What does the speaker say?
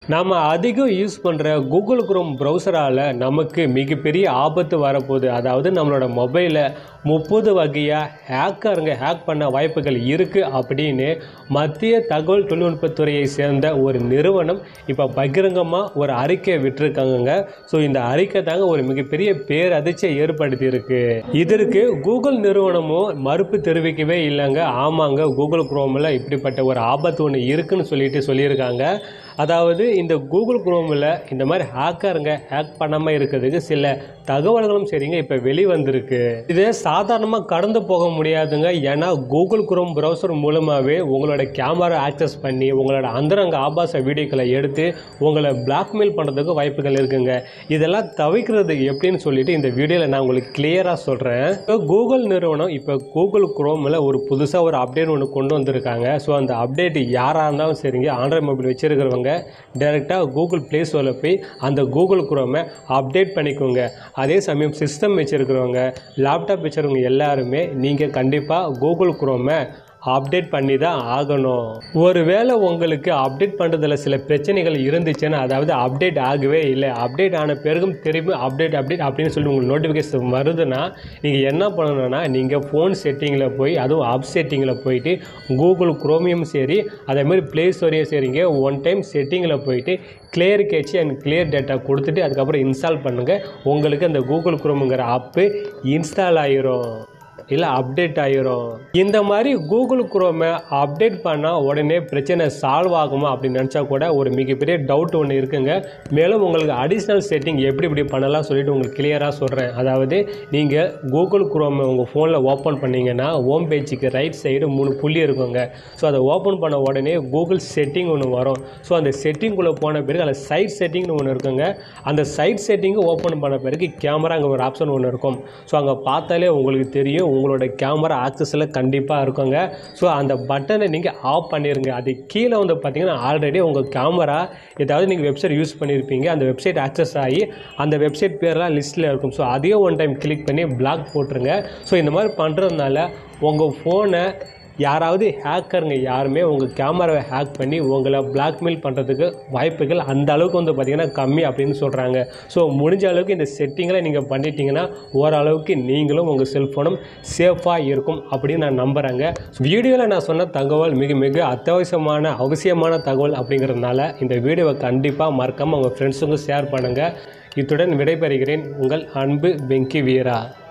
நம்ம அதிகம் யூஸ் பண்ணுற கூகுள் குரோம் ப்ரௌசரால் நமக்கு மிகப்பெரிய ஆபத்து வரப்போகுது அதாவது நம்மளோட மொபைலை முப்பது வகையாக ஹேக்கருங்க ஹேக் பண்ண வாய்ப்புகள் இருக்குது அப்படின்னு மத்திய தகவல் தொழில்நுட்பத்துறையை சேர்ந்த ஒரு நிறுவனம் இப்போ பகிரங்கமாக ஒரு அறிக்கை விட்டுருக்காங்கங்க ஸோ இந்த அறிக்கை தாங்க ஒரு மிகப்பெரிய பேரதிர்ச்சியை ஏற்படுத்தியிருக்கு இதற்கு கூகுள் நிறுவனமும் மறுப்பு தெரிவிக்கவே இல்லைங்க ஆமாங்க கூகுள் குரோமில் இப்படிப்பட்ட ஒரு ஆபத்து ஒன்று இருக்குன்னு சொல்லிட்டு சொல்லியிருக்காங்க அதாவது இந்த கூகுள் குரோமில் இந்த மாதிரி ஹேக்கருங்க ஹேக் பண்ணாமல் இருக்கிறதுக்கு சில தகவல்களும் சரிங்க இப்போ வெளிவந்திருக்கு இது சாதாரணமாக கடந்து போக முடியாதுங்க ஏன்னா கூகுள் குரோம் ப்ரௌசர் மூலமாகவே உங்களோட கேமரா ஆக்சஸ் பண்ணி உங்களோட அந்தரங்க ஆபாச வீடியோக்களை எடுத்து உங்களை பிளாக்மெயில் பண்ணுறதுக்கு வாய்ப்புகள் இருக்குங்க இதெல்லாம் தவிர்க்கிறது எப்படின்னு சொல்லிட்டு இந்த வீடியோவில் நான் உங்களுக்கு கிளியராக சொல்கிறேன் இப்போ கூகுள் நிறுவனம் இப்போ கூகுள் குரோமில் ஒரு புதுசாக ஒரு அப்டேட் ஒன்று கொண்டு வந்திருக்காங்க ஸோ அந்த அப்டேட் யாராக இருந்தாலும் சரிங்க ஆண்ட்ராய்ட் மொபைல் வச்சுருக்கிறவங்க டேரெக்டாக கூகுள் ப்ளே ஸ்டோரில் போய் அந்த கூகுள் குரோமை அப்டேட் பண்ணிக்கோங்க அதே சமயம் சிஸ்டம் வச்சுருக்கிறவங்க லேப்டாப் வச்சுருக்கவங்க எல்லாருமே நீங்கள் கண்டிப்பாக கூகுள் குரோமை அப்டேட் பண்ணி தான் ஆகணும் ஒருவேளை உங்களுக்கு அப்டேட் பண்ணுறதுல சில பிரச்சனைகள் இருந்துச்சுன்னா அதாவது அப்டேட் ஆகவே இல்லை அப்டேட் ஆன பிறகும் திரும்பி அப்டேட் அப்டேட் அப்படின்னு சொல்லி உங்களுக்கு நோட்டிஃபிகேஷன் வருதுன்னா நீங்கள் என்ன பண்ணணும்னா நீங்கள் ஃபோன் செட்டிங்கில் போய் அதுவும் ஆப் செட்டிங்கில் போயிட்டு கூகுள் குரோமியம் சரி அதேமாதிரி ப்ளே ஸ்டோரியும் சரிங்க ஒன் டைம் செட்டிங்கில் போயிட்டு clear cache and clear data கொடுத்துட்டு அதுக்கப்புறம் இன்ஸ்டால் பண்ணுங்கள் உங்களுக்கு அந்த கூகுள் குரோமுங்கிற ஆப்பு இன்ஸ்டால் ஆயிரும் இல்லை அப்டேட் ஆயிரும் இந்த மாதிரி கூகுள் குரோமை அப்டேட் பண்ணால் உடனே பிரச்சனை சால்வ் ஆகுமா அப்படின்னு நினச்சா கூட ஒரு மிகப்பெரிய டவுட் ஒன்று இருக்குங்க மேலும் உங்களுக்கு அடிஷ்னல் செட்டிங் எப்படி இப்படி பண்ணலாம் சொல்லிட்டு உங்களுக்கு கிளியராக சொல்கிறேன் அதாவது நீங்கள் கூகுள் குரோமை உங்கள் ஃபோனில் ஓப்பன் பண்ணீங்கன்னா ஹோம் பேஜுக்கு ரைட் சைடு மூணு புள்ளி இருக்குங்க ஸோ அதை ஓப்பன் பண்ண உடனே கூகுள் செட்டிங் ஒன்று வரும் ஸோ அந்த செட்டிங்குள்ளே போன பிறகு அதில் சைட் செட்டிங்னு ஒன்று இருக்குங்க அந்த சைட் செட்டிங்கை ஓப்பன் பண்ண பிறகு கேமராங்க ஒரு ஆப்ஷன் ஒன்று இருக்கும் ஸோ அங்கே பார்த்தாலே உங்களுக்கு தெரியும் உங்களோட கேமரா ஆக்சஸில் கண்டிப்பாக இருக்குங்க ஸோ அந்த பட்டனை நீங்கள் ஆஃப் பண்ணிடுங்க அது கீழே வந்து பார்த்தீங்கன்னா ஆல்ரெடி உங்கள் கேமரா ஏதாவது நீங்கள் வெப்சைட் யூஸ் பண்ணியிருப்பீங்க அந்த வெப்சைட் ஆக்சஸ் ஆகி அந்த வெப்சைட் பேர்லாம் லிஸ்ட்டில் இருக்கும் ஸோ அதையும் ஒன் டைம் கிளிக் பண்ணி பிளாக் போட்டுருங்க ஸோ இந்த மாதிரி பண்ணுறதுனால உங்கள் ஃபோனை யாராவது ஹேக்கருங்க யாருமே உங்கள் கேமராவை ஹேக் பண்ணி உங்களை பிளாக்மெயில் பண்ணுறதுக்கு வாய்ப்புகள் அந்த அளவுக்கு வந்து பார்த்திங்கன்னா கம்மி அப்படின்னு சொல்கிறாங்க ஸோ முடிஞ்ச அளவுக்கு இந்த செட்டிங்களை நீங்கள் பண்ணிட்டீங்கன்னா ஓரளவுக்கு நீங்களும் உங்கள் செல்ஃபோனும் சேஃபாக இருக்கும் அப்படின்னு நான் நம்புகிறேங்க வீடியோவில் நான் சொன்ன தகவல் மிக மிக அத்தியாவசியமான அவசியமான தகவல் அப்படிங்கிறதுனால இந்த வீடியோவை கண்டிப்பாக மறக்காமல் உங்கள் ஃப்ரெண்ட்ஸுக்கும் ஷேர் பண்ணுங்கள் இத்துடன் விடைபெறுகிறேன் உங்கள் அன்பு வெங்கி வீரா